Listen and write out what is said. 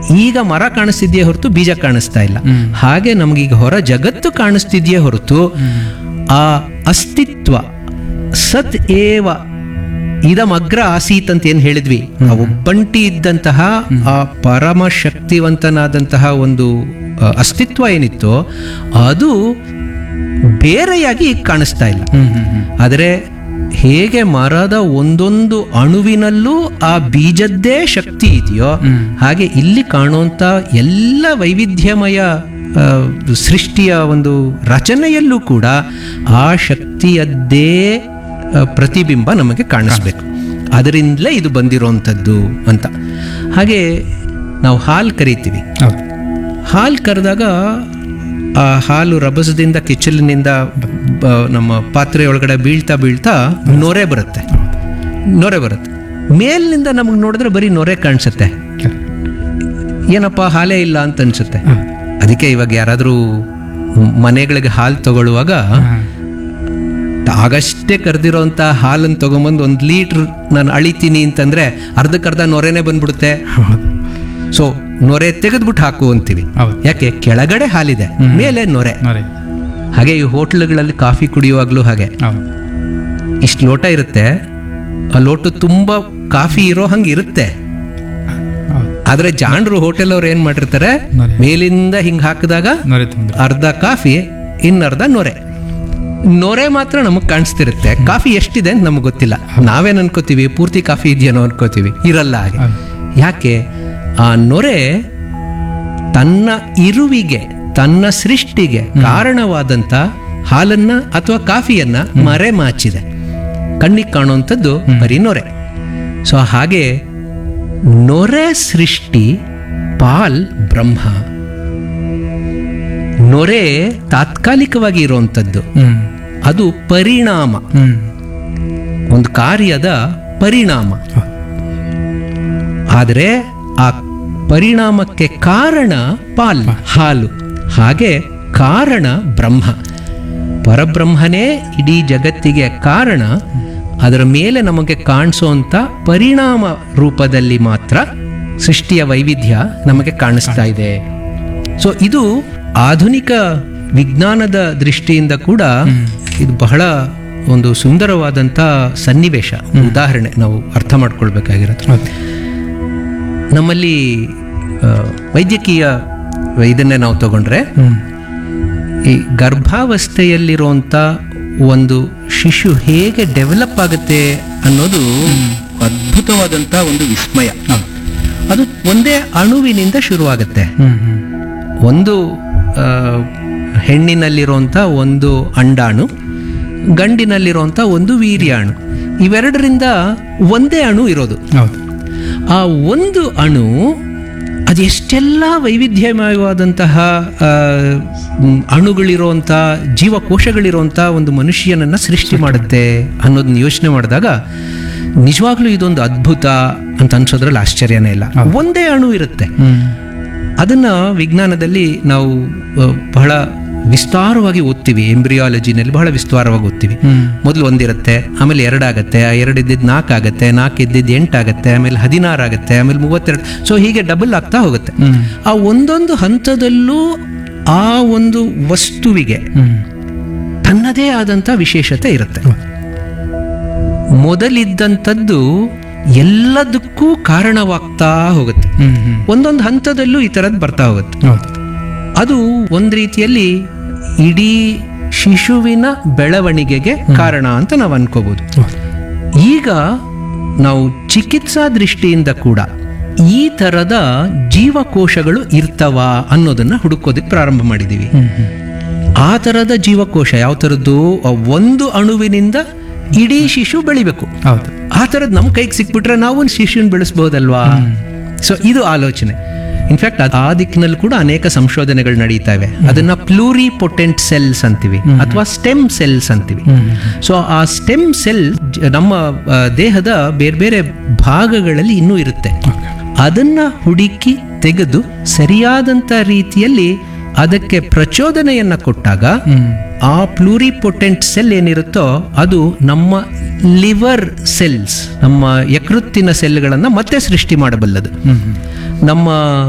ಈಗ ಮರ ಕಾಣಿಸ್ತಿದೆಯೇ ಹೊರತು ಬೀಜ ಕಾಣಿಸ್ತಾ ಇಲ್ಲ ಹ್ಮ್. ಹಾಗೆ ನಮಗೀಗ ಹೊರ ಜಗತ್ತು ಕಾಣಿಸ್ತಿದೆಯೇ ಹೊರತು ಆ ಅಸ್ತಿತ್ವ ಸತ್ ಏವ ಇದಮಗ್ರ ಆಸೀತ್ ಅಂತ ಏನು ಹೇಳಿದ್ವಿ ಆ ಒಬ್ಬಂಟಿ ಇದ್ದಂತಹ ಆ ಪರಮ ಶಕ್ತಿವಂತನಾದಂತಹ ಒಂದು ಆ, ಅಸ್ತಿತ್ವ ಏನಿತ್ತು ಅದು ಬೇರೆಯಾಗಿ ಈಗ ಕಾಣಿಸ್ತಾ ಇಲ್ಲ ಹ್ಮ್ ಹ್ಮ್ ಹ್ಮ್ ಆದರೆ ಹೇಗೆ ಮರದ ಒಂದೊಂದು ಅಣುವಿನಲ್ಲೂ ಆ ಬೀಜದ್ದೇ ಶಕ್ತಿ ಇದೆಯೋ ಹ್ಮ್. ಹಾಗೆ ಇಲ್ಲಿ ಕಾಣುವಂಥ ಎಲ್ಲ ವೈವಿಧ್ಯಮಯ ಆ, ಸೃಷ್ಟಿಯ ಒಂದು ರಚನೆಯಲ್ಲೂ ಕೂಡ ಆ ಶಕ್ತಿಯದ್ದೇ ಆ, ಪ್ರತಿಬಿಂಬ ನಮಗೆ ಕಾಣಿಸ್ಬೇಕು ಅದರಿಂದಲೇ ಇದು ಬಂದಿರೋವಂಥದ್ದು ಅಂತ ಹಾಗೆ ನಾವು ಹಾಲು ಕರಿತೀವಿ ಹೌದು ಹಾಲು ಕರೆದಾಗ ಆ ಹಾಲು ರಭಸದಿಂದ ಕಿಚ್ಚಲಿನಿಂದ ಬ- ನಮ್ಮ ಪಾತ್ರೆ ಒಳಗಡೆ ಬೀಳ್ತಾ ಬೀಳ್ತಾ ನೊರೆ ಬರುತ್ತೆ ನೊರೆ ಬರುತ್ತೆ ಮೇಲಿನಿಂದ ನಮಗೆ ನೋಡಿದ್ರೆ ಬರೀ ನೊರೆ ಕಾಣಿಸುತ್ತೆ ಏನಪ್ಪ ಹಾಲೇ ಇಲ್ಲ ಅಂತ ಅನ್ಸುತ್ತೆ ಅದಕ್ಕೆ ಇವಾಗ ಯಾರಾದರೂ ಮನೆಗಳಿಗೆ ಹಾಲು ತಗೊಳ್ಳುವಾಗ ಆಗಷ್ಟೇ ಕರೆದಿರೋಂಥ ಹಾಲನ್ನು ತಗೊಂಬಂದು ಒಂದು ಲೀಟ್ರ್ ನಾನು ಅಳಿತೀನಿ ಅಂತಂದ್ರೆ ಅರ್ಧಕ್ಕರ್ಧ ನೊರೆನೇ ಬಂದ್ಬಿಡುತ್ತೆ ಹೌದು ಸೊ ನೊರೆ ತೆಗೆದ್ಬಿಟ್ಟು ಹಾಕು ಅಂತೀವಿ ಹೌದು ಯಾಕೆ ಕೆಳಗಡೆ ಹಾಲಿದೆ ಮೇಲೆ ನೊರೆ ನೋಡಿ ಹಾಗೆ ಈ ಹೋಟ್ಲುಗಳಲ್ಲಿ ಕಾಫಿ ಕುಡಿಯುವಾಗಲೂ ಹಾಗೆ ಹೌದು ಇಷ್ಟು ಲೋಟ ಇರುತ್ತೆ ಆ ಲೋಟ ತುಂಬ ಕಾಫಿ ಇರೋ ಹಂಗೆ ಇರುತ್ತೆ ಹೌದು ಆದರೆ ಜಾಣರು ಹೋಟೆಲ್ ಅವ್ರು ಏನು ಮಾಡಿರ್ತಾರೆ ನೊರೆ. ಮೇಲಿಂದ ಹಿಂಗೆ ಹಾಕಿದಾಗ ನೋಡಿ ತುಂಬ ಅರ್ಧ ಕಾಫಿ ಇನ್ನರ್ಧ ನೊರೆ ನೊರೆ ಮಾತ್ರ ನಮಗೆ ಕಾಣಿಸ್ತಿರುತ್ತೆ ಕಾಫಿ ಎಷ್ಟಿದೆ ಅಂತ ನಮಗೆ ಗೊತ್ತಿಲ್ಲ ನಾವೇನು ಅನ್ಕೋತೀವಿ ಪೂರ್ತಿ ಕಾಫಿ ಇದೆಯೇನೋ ಅನ್ಕೋತೀವಿ ಇರಲ್ಲ ಹಾಗೆ ಹೌದು. ಯಾಕೆ ಆ ನೊರೆ ತನ್ನ ಇರುವಿಗೆ ತನ್ನ ಸೃಷ್ಟಿಗೆ ಕಾರಣವಾದಂಥ ಹಾಲನ್ನ ಅಥವಾ ಕಾಫಿಯನ್ನ ಮರೆ ಮಾಚಿದೆ ಕಣ್ಣಿಗೆ ಕಾಣುವಂಥದ್ದು ಬರೀ ನೊರೆ ಸೊ ಹಾಗೆ ನೊರೆ ಸೃಷ್ಟಿ ಪಾಲ್ ಬ್ರಹ್ಮ ನೊರೆ ತಾತ್ಕಾಲಿಕವಾಗಿ ಇರುವಂಥದ್ದು ಹ್ಮ್ ಅದು ಪರಿಣಾಮ ಹ್ಮ್ ಒಂದು ಕಾರ್ಯದ ಪರಿಣಾಮ ಹೌದು. ಆದರೆ ಆ ಪರಿಣಾಮಕ್ಕೆ ಕಾರಣ ಪಾಲ್ ಹಾಲು ಹಾಗೆ ಕಾರಣ ಬ್ರಹ್ಮ ಪರಬ್ರಹ್ಮನೇ ಇಡೀ ಜಗತ್ತಿಗೆ ಕಾರಣ ಅದರ ಮೇಲೆ ನಮಗೆ ಕಾಣಿಸುವಂಥ ಪರಿಣಾಮ ರೂಪದಲ್ಲಿ ಮಾತ್ರ ಸೃಷ್ಟಿಯ ವೈವಿಧ್ಯ ನಮಗೆ ಕಾಣಿಸ್ತಾ ಇದೆ ಸೊ ಇದು ಆಧುನಿಕ ವಿಜ್ಞಾನದ ದೃಷ್ಟಿಯಿಂದ ಕೂಡ ಇದು ಬಹಳ ಒಂದು ಸುಂದರವಾದಂಥ ಸನ್ನಿವೇಶ ಉದಾಹರಣೆ ನಾವು ಅರ್ಥ ಮಾಡ್ಕೊಳ್ಬೇಕಾಗಿರೋದು ಹೌದು ನಮ್ಮಲ್ಲಿ ಆ, ವೈದ್ಯಕೀಯ ಇದನ್ನೇ ನಾವು ತಗೊಂಡ್ರೆ ಹ್ಮ್ ಈ ಗರ್ಭಾವಸ್ಥೆಯಲ್ಲಿರುವಂಥ ಒಂದು ಶಿಶು ಹೇಗೆ ಡೆವಲಪ್ ಆಗುತ್ತೆ ಅನ್ನೋದು ಅದ್ಭುತವಾದಂಥ ಒಂದು ವಿಸ್ಮಯ ಅದು ಒಂದೇ ಅಣುವಿನಿಂದ ಶುರುವಾಗುತ್ತೆ ಹ್ಮ್ ಹ್ಮ್ ಒಂದು ಆ, ಹೆಣ್ಣಿನಲ್ಲಿರುವಂಥ ಒಂದು ಅಂಡಾಣು ಗಂಡಿನಲ್ಲಿರುವಂಥ ಒಂದು ವೀರ್ಯಾಣು ಇವೆರಡರಿಂದ ಒಂದೇ ಅಣು ಇರೋದು ಹೌದು ಆ ಒಂದು ಅಣು ಅದು ಎಷ್ಟೆಲ್ಲ ವೈವಿಧ್ಯಮಯವಾದಂತಹ ಆ, ಮ್, ಅಣುಗಳಿರುವಂಥ ಜೀವಕೋಶಗಳಿರುವಂಥ ಒಂದು ಮನುಷ್ಯನನ್ನು ಸೃಷ್ಟಿ ಮಾಡುತ್ತೆ ಅನ್ನೋದನ್ನ ಯೋಚನೆ ಮಾಡಿದಾಗ ನಿಜವಾಗ್ಲೂ ಇದೊಂದು ಅದ್ಭುತ ಅಂತ ಅನ್ಸೋದ್ರಲ್ಲಿ ಆಶ್ಚರ್ಯನೇ ಇಲ್ಲ ಒಂದೇ ಅಣು ಇರುತ್ತೆ ಹ್ಮ್ ಅದನ್ನ ವಿಜ್ಞಾನದಲ್ಲಿ ನಾವು ಆ, ಬಹಳ ವಿಸ್ತಾರವಾಗಿ ಓದ್ತೀವಿ ಎಂಬ್ರಿಯಾಲಜಿನಲ್ಲಿ ಬಹಳ ವಿಸ್ತಾರವಾಗಿ ಓದ್ತೀವಿ ಹ್ಮ್ ಮೊದಲು ಒಂದಿರುತ್ತೆ ಆಮೇಲೆ ಎರಡಾಗತ್ತೆ ಆ ಎರಡು ಇದ್ದಿದ್ದು ನಾಲ್ಕು ಆಗುತ್ತೆ ನಾಲ್ಕು ಇದ್ದಿದ್ದು ಎಂಟಾಗತ್ತೆ ಆಮೇಲೆ ಹದಿನಾರು ಆಗುತ್ತೆ ಆಮೇಲೆ ಮೂವತ್ತೆರಡು ಸೊ ಹೀಗೆ ಡಬಲ್ ಆಗ್ತಾ ಹೋಗುತ್ತೆ ಹ್ಮ್ ಆ ಒಂದೊಂದು ಹಂತದಲ್ಲೂ ಆ ಒಂದು ವಸ್ತುವಿಗೆ ಹ್ಮ್ ತನ್ನದೇ ಆದಂಥ ವಿಶೇಷತೆ ಇರುತ್ತೆ ಮೊದಲಿದ್ದಂಥದ್ದು ಎಲ್ಲದಕ್ಕೂ ಕಾರಣವಾಗ್ತಾ ಹೋಗುತ್ತೆ ಹ್ಮ್ ಹ್ಮ್ ಒಂದೊಂದು ಹಂತದಲ್ಲೂ ಈ ಥರದ್ದು ಬರ್ತಾ ಹೋಗುತ್ತೆ ಹೌದು ಅದು ಒಂದು ರೀತಿಯಲ್ಲಿ ಇಡೀ ಶಿಶುವಿನ ಬೆಳವಣಿಗೆಗೆ ಕಾರಣ ಅಂತ ನಾವು ಅನ್ಕೋಬಹುದು ಹೌದು ಈಗ ನಾವು ಚಿಕಿತ್ಸಾ ದೃಷ್ಟಿಯಿಂದ ಕೂಡ ಈ ಥರದ ಜೀವಕೋಶಗಳು ಇರ್ತವ ಅನ್ನೋದನ್ನ ಹುಡುಕೋದಕ್ಕೆ ಪ್ರಾರಂಭ ಮಾಡಿದ್ದೀವಿ ಹ್ಮ್ ಹ್ಮ್ ಆ ಥರದ ಜೀವಕೋಶ ಯಾವ ಥರದ್ದು ಆ ಒಂದು ಅಣುವಿನಿಂದ ಇಡೀ ಶಿಶು ಬೆಳಿಬೇಕು ಹೌದು ಆ ಥರದ್ದು ನಮ್ಮ ಕೈಗೆ ಸಿಕ್ಬಿಟ್ರೆ ನಾವು ಒಂದು ಶಿಶುನ ಬೆಳೆಸ್ಬೋದಲ್ವಾ ಸೊ ಇದು ಆಲೋಚನೆ ಇನ್ಫ್ಯಾಕ್ಟ್ ಆ ದಿಕ್ಕಿನಲ್ಲಿ ಕೂಡ ಅನೇಕ ಸಂಶೋಧನೆಗಳು ನಡೀತಾ ಇವೆ ಅದನ್ನ ಪ್ಲೂರಿ ಪೊಟೆಂಟ್ ಸೆಲ್ಸ್ ಅಂತೀವಿ ಅಥವಾ ಸ್ಟೆಮ್ ಸೆಲ್ಸ್ ಅಂತೀವಿ ಹ್ಮ್ ಸೊ ಆ ಸ್ಟೆಮ್ ಸೆಲ್ ನಮ್ಮ ಆ, ದೇಹದ ಬೇರೆ ಬೇರೆ ಭಾಗಗಳಲ್ಲಿ ಇನ್ನೂ ಇರುತ್ತೆ ಅದನ್ನ ಹುಡುಕಿ ತೆಗೆದು ಸರಿಯಾದಂಥ ರೀತಿಯಲ್ಲಿ ಅದಕ್ಕೆ ಪ್ರಚೋದನೆಯನ್ನ ಕೊಟ್ಟಾಗ ಹ್ಮ್ ಆ ಪ್ಲೂರಿಪೊಟೆಂಟ್ ಸೆಲ್ ಏನಿರುತ್ತೋ ಅದು ನಮ್ಮ ಲಿವರ್ ಸೆಲ್ಸ್ ನಮ್ಮ ಯಕೃತ್ತಿನ ಸೆಲ್ಗಳನ್ನು ಮತ್ತೆ ಸೃಷ್ಟಿ ಮಾಡಬಲ್ಲದು ಹ್ಮ್ ಹ್ಮ್ ನಮ್ಮ